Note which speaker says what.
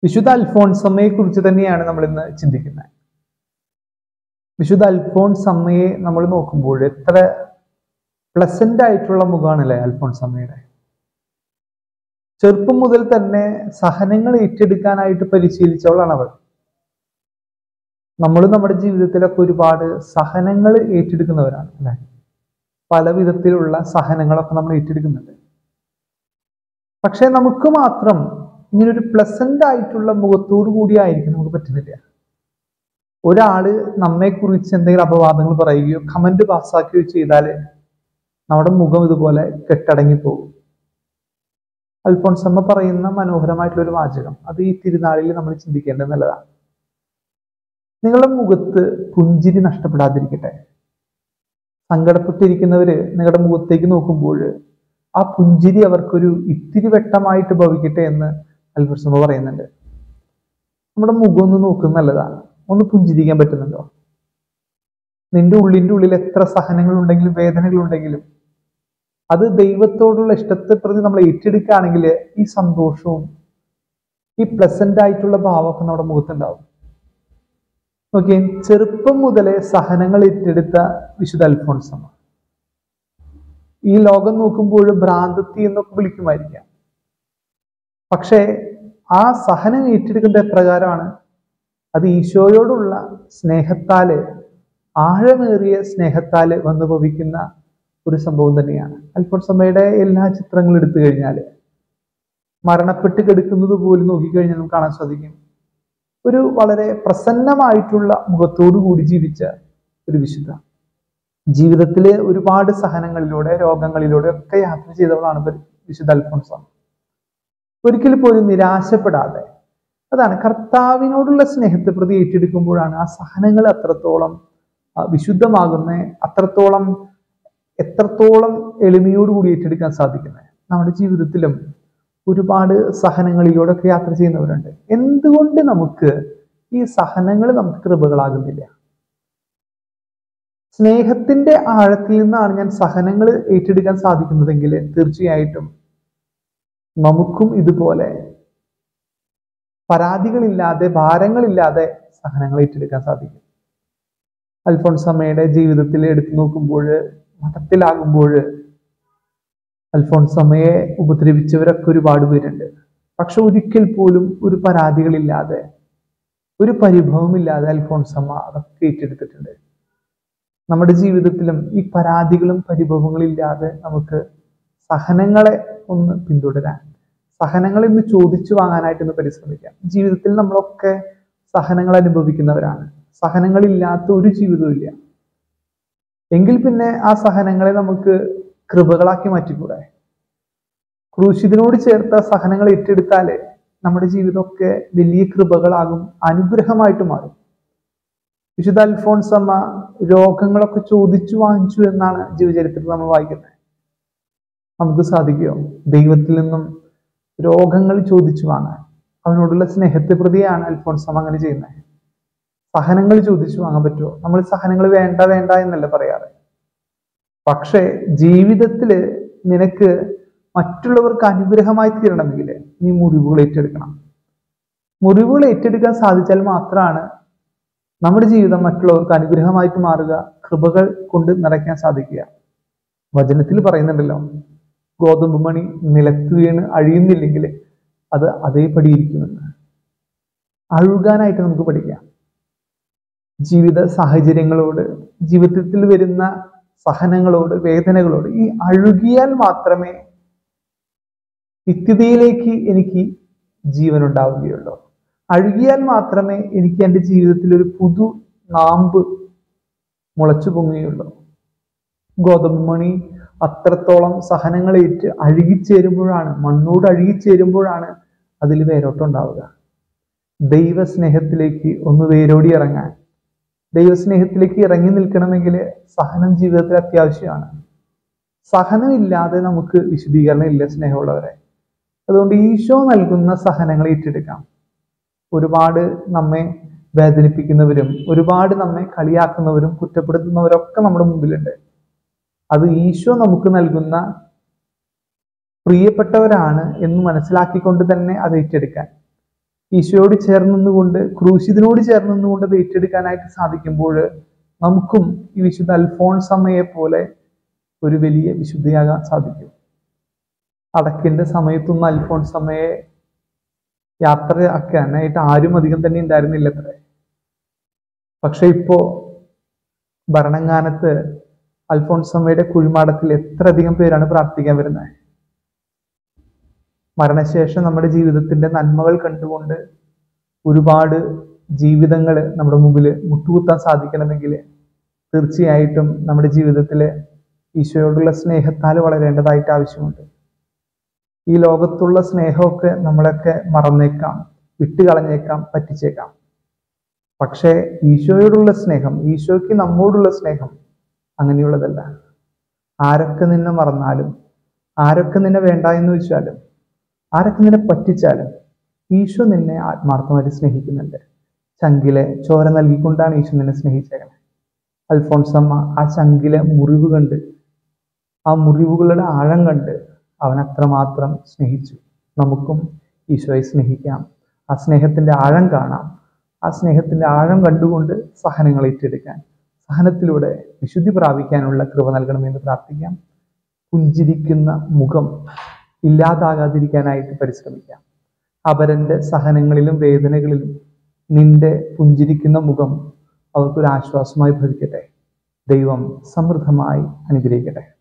Speaker 1: വിശുദ്ധ അൽഫോൺസമ്മയെ കുറിച്ച് തന്നെയാണ് നമ്മൾ ഇന്ന് ചിന്തിക്കുന്നത് വിശുദ്ധ അൽഫോൺസമ്മയെ നമ്മൾ നോക്കുമ്പോൾ എത്ര പ്ലസന്റ് ആയിട്ടുള്ള മുഖമാണല്ലേ അൽഫോൺസമ്മയുടെ ചെറുപ്പം മുതൽ തന്നെ സഹനങ്ങൾ ഏറ്റെടുക്കാനായിട്ട് പരിശീലിച്ചവളാണ് അവൾ നമ്മൾ നമ്മുടെ ജീവിതത്തിലൊക്കെ ഒരുപാട് സഹനങ്ങൾ ഏറ്റെടുക്കുന്നവരാണ് അല്ലെ പല വിധത്തിലുള്ള സഹനങ്ങളൊക്കെ നമ്മൾ ഏറ്റെടുക്കുന്നുണ്ട് പക്ഷെ നമുക്ക് മാത്രം ഇങ്ങനെ ഒരു പ്ലസന്റ് ആയിട്ടുള്ള മുഖത്തോടു കൂടി ആയിരിക്കും നമുക്ക് പറ്റുന്നില്ല ഒരാള് നമ്മെ കുറിച്ച് എന്തെങ്കിലും അപവാദങ്ങൾ പറയുകയോ കമന്റ് പാസ്സാക്കുകയോ ചെയ്താല് നമ്മുടെ മുഖം ഇതുപോലെ കെട്ടടങ്ങി പോകും അൽഫോൺസമ്മ പറയുന്ന മനോഹരമായിട്ടുള്ള ഒരു വാചകം അത് ഈ തിരുനാളിൽ നമ്മൾ ചിന്തിക്കേണ്ടത് നല്ലതാണ് നിങ്ങളുടെ മുഖത്ത് പുഞ്ചിരി നഷ്ടപ്പെടാതിരിക്കട്ടെ സങ്കടപ്പെട്ടിരിക്കുന്നവര് നിങ്ങളുടെ മുഖത്തേക്ക് നോക്കുമ്പോൾ ആ പുഞ്ചിരി അവർക്കൊരു ഇത്തിരി വെട്ടമായിട്ട് ഭവിക്കട്ടെ എന്ന് അൽഫോൺസമ്മ പറയുന്നുണ്ട് നമ്മുടെ മുഖം ഒന്ന് നോക്കുന്നത് നല്ലതാണ് ഒന്ന് പുഞ്ചിരിക്കാൻ പറ്റുന്നുണ്ടോ നിന്റെ ഉള്ളിന്റെ ഉള്ളിൽ എത്ര സഹനങ്ങൾ ഉണ്ടെങ്കിലും വേദനകൾ ഉണ്ടെങ്കിലും അത് ദൈവത്തോടുള്ള ഇഷ്ടത്തെ പ്രതി നമ്മൾ ഏറ്റെടുക്കുകയാണെങ്കിൽ ഈ സന്തോഷവും ഈ പ്ലസന്റ് ആയിട്ടുള്ള ഭാവമൊക്കെ നമ്മുടെ മുഖത്തുണ്ടാവും ഓക്കെ ചെറുപ്പം മുതലേ സഹനങ്ങൾ ഏറ്റെടുത്ത വിശുദ്ധ അൽഫോൺസമ്മ ഈ ലോകം നോക്കുമ്പോൾ ഭ്രാന്തത്തി എന്നൊക്കെ വിളിക്കുമായിരിക്കാം പക്ഷേ ആ സഹനം ഏറ്റെടുക്കുന്ന എപ്രകാരമാണ് അത് ഈശോയോടുള്ള സ്നേഹത്താല് ആഴമേറിയ സ്നേഹത്താല് വന്നു ഭവിക്കുന്ന ഒരു സംഭവം തന്നെയാണ് അൽഫോൺസമ്മയുടെ എല്ലാ ചിത്രങ്ങളും എടുത്തു കഴിഞ്ഞാൽ മരണപ്പെട്ട് കിടക്കുന്നത് പോലും നോക്കിക്കഴിഞ്ഞാൽ നമുക്ക് കാണാൻ സാധിക്കും ഒരു വളരെ പ്രസന്നമായിട്ടുള്ള മുഖത്തോടു കൂടി ജീവിച്ച ഒരു വിശുദ്ധ ജീവിതത്തിലെ ഒരുപാട് സഹനങ്ങളിലൂടെ രോഗങ്ങളിലൂടെ ഒക്കെ യാത്ര ചെയ്തവളാണ് വിശുദ്ധ അൽഫോൺസമ്മ ഒരിക്കലും പോലും നിരാശപ്പെടാതെ അതാണ് കർത്താവിനോടുള്ള സ്നേഹത്തെ പ്രതി ഏറ്റെടുക്കുമ്പോഴാണ് ആ സഹനങ്ങൾ അത്രത്തോളം വിശുദ്ധമാകുന്ന അത്രത്തോളം എത്രത്തോളം എളിമയോടുകൂടി ഏറ്റെടുക്കാൻ സാധിക്കുന്നത് നമ്മുടെ ജീവിതത്തിലും ഒരുപാട് സഹനങ്ങളിലൂടെ ഒക്കെ യാത്ര ചെയ്യുന്നവരുണ്ട് എന്തുകൊണ്ട് നമുക്ക് ഈ സഹനങ്ങൾ നമുക്ക് കൃപകളാകുന്നില്ല സ്നേഹത്തിന്റെ ആഴത്തിൽ നിന്നാണ് ഞാൻ സഹനങ്ങൾ ഏറ്റെടുക്കാൻ സാധിക്കുന്നതെങ്കിൽ തീർച്ചയായിട്ടും നമുക്കും ഇതുപോലെ പരാതികളില്ലാതെ ഭാരങ്ങളില്ലാതെ സഹനങ്ങൾ ഏറ്റെടുക്കാൻ സാധിക്കും അൽഫോൺസമ്മയുടെ ജീവിതത്തിൽ എടുത്തു നോക്കുമ്പോൾ മഠത്തിലാകുമ്പോൾ അൽഫോൺസമ്മയെ ഉപദ്രവിച്ചവരൊക്കെ ഒരുപാട് പേരുണ്ട് പക്ഷെ ഒരിക്കൽ പോലും ഒരു പരാതികളില്ലാതെ ഒരു പരിഭവമില്ലാതെ അൽഫോൺസമ്മ അതൊക്കെ ഏറ്റെടുത്തിട്ടുണ്ട് നമ്മുടെ ജീവിതത്തിലും ഈ പരാതികളും പരിഭവങ്ങളും ഇല്ലാതെ നമുക്ക് സഹനങ്ങളെ ഒന്ന് പിന്തുടരാൻ സഹനങ്ങൾ ഇന്ന് ചോദിച്ചു വാങ്ങാനായിട്ട് ഒന്ന് പരിശ്രമിക്കാം ജീവിതത്തിൽ നമ്മളൊക്കെ സഹനങ്ങൾ അനുഭവിക്കുന്നവരാണ് സഹനങ്ങളില്ലാത്ത ഒരു ജീവിതവും ഇല്ല എങ്കിൽ പിന്നെ ആ സഹനങ്ങളെ നമുക്ക് കൃപകളാക്കി മാറ്റിക്കൂടെ ക്രൂശിതിനോട് ചേർത്ത സഹനങ്ങൾ ഏറ്റെടുത്താല് നമ്മുടെ ജീവിതമൊക്കെ വലിയ കൃപകളാകും അനുഗ്രഹമായിട്ട് മാറും വിശുദ്ധ അൽഫോൺസമ്മ രോഗങ്ങളൊക്കെ ചോദിച്ചു വാങ്ങിച്ചു എന്നാണ് ജീവചരിത്രത്തിൽ നമ്മൾ വായിക്കുന്നത് നമുക്ക് സാധിക്കുമോ ദൈവത്തിൽ നിന്നും രോഗങ്ങൾ ചോദിച്ചു വാങ്ങാൻ അവനോടുള്ള സ്നേഹത്തെ പ്രതിയാണ് അൽഫോൺസമ്മ അങ്ങനെ ചെയ്യുന്നത് സഹനങ്ങൾ ചോദിച്ചു വാങ്ങാൻ പറ്റുമോ നമ്മൾ സഹനങ്ങൾ വേണ്ട വേണ്ട എന്നല്ല പറയാറ് പക്ഷേ ജീവിതത്തിൽ നിനക്ക് മറ്റുള്ളവർക്ക് അനുഗ്രഹമായി തീരണമെങ്കിൽ നീ മുറിവുകൾ ഏറ്റെടുക്കണം മുറിവുകൾ ഏറ്റെടുക്കാൻ സാധിച്ചാൽ മാത്രമാണ് നമ്മുടെ ജീവിതം മറ്റുള്ളവർക്ക് അനുഗ്രഹമായിട്ട് മാറുക കൃപകൾ കൊണ്ട് നിറയ്ക്കാൻ സാധിക്കുക വചനത്തിൽ പറയുന്നുണ്ടല്ലോ ഗോതമ്പ് മണി നിലത്ത് വീണ് അഴിയുന്നില്ലെങ്കിൽ അത് അതേപടി ഇരിക്കുമെന്ന് അഴുകാനായിട്ട് നമുക്ക് പഠിക്കാം ജീവിത സാഹചര്യങ്ങളോട് ജീവിതത്തിൽ വരുന്ന സഹനങ്ങളോട് വേദനകളോട് ഈ അഴുകിയാൽ മാത്രമേ നിത്യതയിലേക്ക് എനിക്ക് ജീവൻ ഉണ്ടാവുകയുള്ളൂ അഴുകിയാൽ മാത്രമേ എനിക്ക് എൻ്റെ ജീവിതത്തിൽ ഒരു പുതു നാമ്പ് മുളച്ചു പൊങ്ങുകയുള്ളൂ ഗോതമ്പ് മണി അത്രത്തോളം സഹനങ്ങളേറ്റ് അഴുകിച്ചേരുമ്പോഴാണ് മണ്ണോട് അഴുകിച്ചേരുമ്പോഴാണ് അതിൽ വേരോട്ടം ഉണ്ടാവുക ദൈവസ്നേഹത്തിലേക്ക് ഒന്ന് വേരോടി ഇറങ്ങാൻ ദൈവസ്നേഹത്തിലേക്ക് ഇറങ്ങി നിൽക്കണമെങ്കിൽ സഹനം ജീവിതത്തിൽ അത്യാവശ്യമാണ് സഹനമില്ലാതെ നമുക്ക് വിശദീകരണം ഇല്ല സ്നേഹമുള്ളവരെ അതുകൊണ്ട് ഈശോ നൽകുന്ന സഹനങ്ങൾ ഏറ്റെടുക്കാം ഒരുപാട് നമ്മെ വേദനിപ്പിക്കുന്നവരും ഒരുപാട് നമ്മെ കളിയാക്കുന്നവരും കുറ്റപ്പെടുത്തുന്നവരൊക്കെ നമ്മുടെ മുമ്പിലുണ്ട് അത് ഈശോ നമുക്ക് നൽകുന്ന പ്രിയപ്പെട്ടവരാണ് എന്ന് മനസ്സിലാക്കിക്കൊണ്ട് തന്നെ അത് ഏറ്റെടുക്കാൻ ഈശോയോട് ചേർന്ന് നിന്നുകൊണ്ട് ക്രൂശിതനോട് ചേർന്ന് നിന്നുകൊണ്ട് അത് ഏറ്റെടുക്കാനായിട്ട് സാധിക്കുമ്പോൾ നമുക്കും ഈ വിശുദ്ധ അൽഫോൺസമ്മയെ പോലെ ഒരു വലിയ വിശുദ്ധിയാകാൻ സാധിക്കും അടക്കിന്റെ സമയത്തൊന്നും അൽഫോൺസമ്മയെ യാത്ര ആക്കാനായിട്ട് ആരും അധികം തന്നെ ഉണ്ടായിരുന്നില്ല അത്രേ പക്ഷെ ഇപ്പോ ഭരണങ്ങാനത്ത് അൽഫോൺസമ്മയുടെ കുഴിമാടത്തിൽ എത്ര അധികം പേരാണ് പ്രാർത്ഥിക്കാൻ വരുന്നത് മരണശേഷം നമ്മുടെ ജീവിതത്തിന്റെ നന്മകൾ കണ്ടുകൊണ്ട് ഒരുപാട് ജീവിതങ്ങൾ നമ്മുടെ മുമ്പിൽ മുട്ടുകുത്താൻ സാധിക്കണമെങ്കിൽ തീർച്ചയായിട്ടും നമ്മുടെ ജീവിതത്തിൽ ഈശോയോടുള്ള സ്നേഹത്താൽ വളരേണ്ടതായിട്ട് ആവശ്യമുണ്ട് ഈ ലോകത്തുള്ള സ്നേഹമൊക്കെ നമ്മളൊക്കെ മറന്നേക്കാം വിട്ടുകളഞ്ഞേക്കാം പറ്റിച്ചേക്കാം പക്ഷേ ഈശോയോടുള്ള സ്നേഹം ഈശോയ്ക്ക് നമ്മോടുള്ള സ്നേഹം അങ്ങനെയുള്ളതല്ല ആരൊക്കെ നിന്നെ മറന്നാലും ആരൊക്കെ നിന്നെ വേണ്ട എന്ന് വെച്ചാലും ആരൊക്കെ നിന്നെ പറ്റിച്ചാലും ഈശോ നിന്നെ ആത്മാർത്ഥമായിട്ട് സ്നേഹിക്കുന്നുണ്ട് ചങ്കിലെ ചോര നൽകിക്കൊണ്ടാണ് ഈശോ നിന്നെ സ്നേഹിച്ചേക്കുന്നത് അൽഫോൺസമ്മ ആ ചങ്കിലെ മുറിവ് കണ്ട് ആ മുറിവുകളുടെ ആഴം കണ്ട് അവൻ അത്രമാത്രം സ്നേഹിച്ചു നമുക്കും ഈശോയെ സ്നേഹിക്കാം ആ സ്നേഹത്തിന്റെ ആഴം കാണാം ആ സ്നേഹത്തിന്റെ ആഴം കണ്ടുകൊണ്ട് സഹനങ്ങൾ ഏറ്റെടുക്കാൻ സഹനത്തിലൂടെ വിശുദ്ധി പ്രാപിക്കാനുള്ള കൃപ നൽകണമെന്ന് പ്രാർത്ഥിക്കാം പുഞ്ചിരിക്കുന്ന മുഖം ഇല്ലാതാകാതിരിക്കാനായിട്ട് പരിശ്രമിക്കാം അപരന്റെ സഹനങ്ങളിലും വേദനകളിലും നിന്റെ പുഞ്ചിരിക്കുന്ന മുഖം അവർക്കൊരു ആശ്വാസമായി ഭവിക്കട്ടെ ദൈവം സമൃദ്ധമായി അനുഗ്രഹിക്കട്ടെ